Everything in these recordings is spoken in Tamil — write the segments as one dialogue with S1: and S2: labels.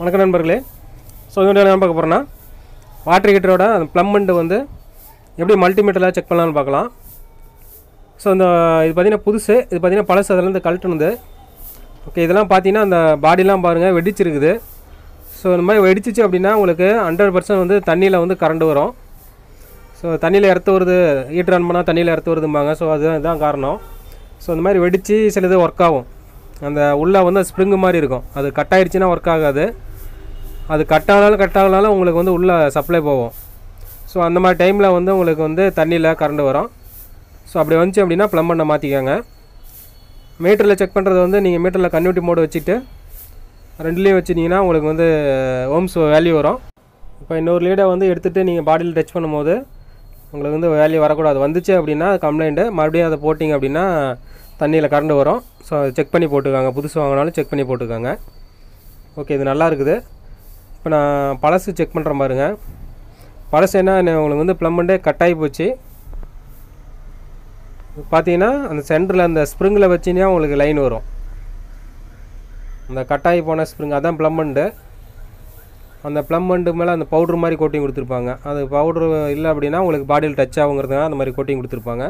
S1: வணக்கம் நண்பர்களே ஸோ இதோட என்ன பார்க்க போகிறோன்னா வாட்டர் ஹீட்டரோட அந்த ப்ளம்மண்ட் வந்து எப்படி மல்டிமீட்டரில் செக் பண்ணலாம்னு பார்க்கலாம் ஸோ இந்த இது பார்த்தீங்கன்னா புதுசு இது பார்த்தீங்கன்னா பழசு அதுலேருந்து கழட்டுனது ஓகே இதெல்லாம் பார்த்தீங்கன்னா அந்த பாடிலாம் பாருங்கள் வெடிச்சிருக்குது ஸோ இந்த மாதிரி வெடிச்சிச்சு அப்படின்னா உங்களுக்கு ஹண்ட்ரட் பர்சன்ட் வந்து தண்ணியில் வந்து கரண்ட் வரும் ஸோ தண்ணியில் இறத்து வருது ஹீட்டர் ரன் பண்ணால் தண்ணியில் இறத்து வருதும்பாங்க ஸோ அதுதான் இதுதான் காரணம் ஸோ இந்த மாதிரி வெடித்து சில இது ஒர்க் ஆகும் அந்த உள்ளே வந்து ஸ்ப்ரிங்கு மாதிரி இருக்கும் அது கட் ஆயிடுச்சுன்னா ஒர்க் ஆகாது அது கட் ஆனாலும் கட் ஆகனாலும் உங்களுக்கு வந்து உள்ளே சப்ளை போகும் ஸோ அந்த மாதிரி டைமில் வந்து உங்களுக்கு வந்து தண்ணியில் கரண்ட் வரும் ஸோ அப்படி வந்துச்சு அப்படின்னா ப்ளம்பரை மாற்றிக்கோங்க மீட்டரில் செக் பண்ணுறது வந்து நீங்கள் மீட்டரில் கன்வெர்ட்டி மோடு வச்சுட்டு ரெண்டுலேயும் வச்சுட்டிங்கன்னா உங்களுக்கு வந்து ஓம்ஸ் வேல்யூ வரும் இப்போ இன்னொரு லீடை வந்து எடுத்துகிட்டு நீங்கள் பாடியில் டச் பண்ணும்போது உங்களுக்கு வந்து வேல்யூ வரக்கூடாது வந்துச்சு அப்படின்னா கம்ப்ளைண்ட்டு மறுபடியும் அதை போட்டிங்க அப்படின்னா தண்ணியில் கரண்ட் வரும் ஸோ அதை செக் பண்ணி போட்டுக்காங்க புதுசு வாங்கினாலும் செக் பண்ணி போட்டுக்காங்க ஓகே இது நல்லா இருக்குது இப்போ நான் பழசு செக் பண்ணுறேன் பாருங்க பழசு என்ன என்ன உங்களுக்கு வந்து ப்ளம்பண்டே கட் ஆகி போச்சு பார்த்தீங்கன்னா அந்த சென்டரில் அந்த ஸ்ப்ரிங்கில் வச்சிங்கன்னா உங்களுக்கு லைன் வரும் அந்த கட்டாயி போன ஸ்ப்ரிங் அதான் ப்ளம்பண்டு அந்த ப்ளம்பண்டு மேலே அந்த பவுட்ரு மாதிரி கோட்டிங் கொடுத்துருப்பாங்க அது பவுட்ரு இல்லை அப்படின்னா உங்களுக்கு பாடியில் டச் ஆகுங்கிறதுனால அந்த மாதிரி கோட்டிங் கொடுத்துருப்பாங்க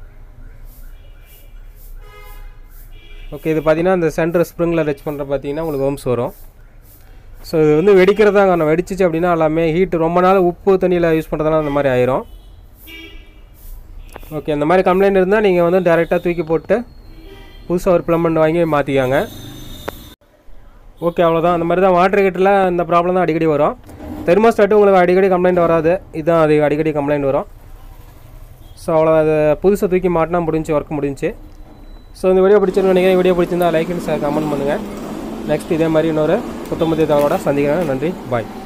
S1: ஓகே இது பார்த்தீங்கன்னா அந்த சென்டர் ஸ்ப்ரிங்கில் டச் பண்ணுற பார்த்தீங்கன்னா உங்களுக்கு ஓம்ஸ் வரும் ஸோ இது வந்து வெடிக்கிறதா காரணம் வெடிச்சிச்சு அப்படின்னா எல்லாமே ஹீட் ரொம்ப நாள் உப்பு தண்ணியில் யூஸ் பண்ணுறதுனால அந்த மாதிரி ஆயிரும் ஓகே அந்த மாதிரி கம்ப்ளைண்ட் இருந்தால் நீங்கள் வந்து டேரெக்டாக தூக்கி போட்டு புதுசாக ஒரு ப்ளம்பண்ட் வாங்கி மாற்றிக்காங்க ஓகே அவ்வளோதான் அந்த மாதிரி தான் வாட்டர் ஹீட்டரில் இந்த ப்ராப்ளம் தான் அடிக்கடி வரும் தெர்மோஸ்டாட்டு உங்களுக்கு அடிக்கடி கம்ப்ளைண்ட் வராது இதுதான் அது அடிக்கடி கம்ப்ளைண்ட் வரும் ஸோ அவ்வளோ அது புதுசாக தூக்கி மாட்டினா முடிஞ்சு ஒர்க் முடிஞ்சு ஸோ இந்த வீடியோ பிடிச்சிருந்து நினைக்கிறேன் வீடியோ பிடிச்சிருந்தா லைக் அண்ட் கமெண்ட் பண்ணுங்கள் நெக்ஸ்ட் இதே மாதிரி இன்னொரு புத்தமுத்திய தகவலோட சந்திக்கிறேன் நன்றி பாய்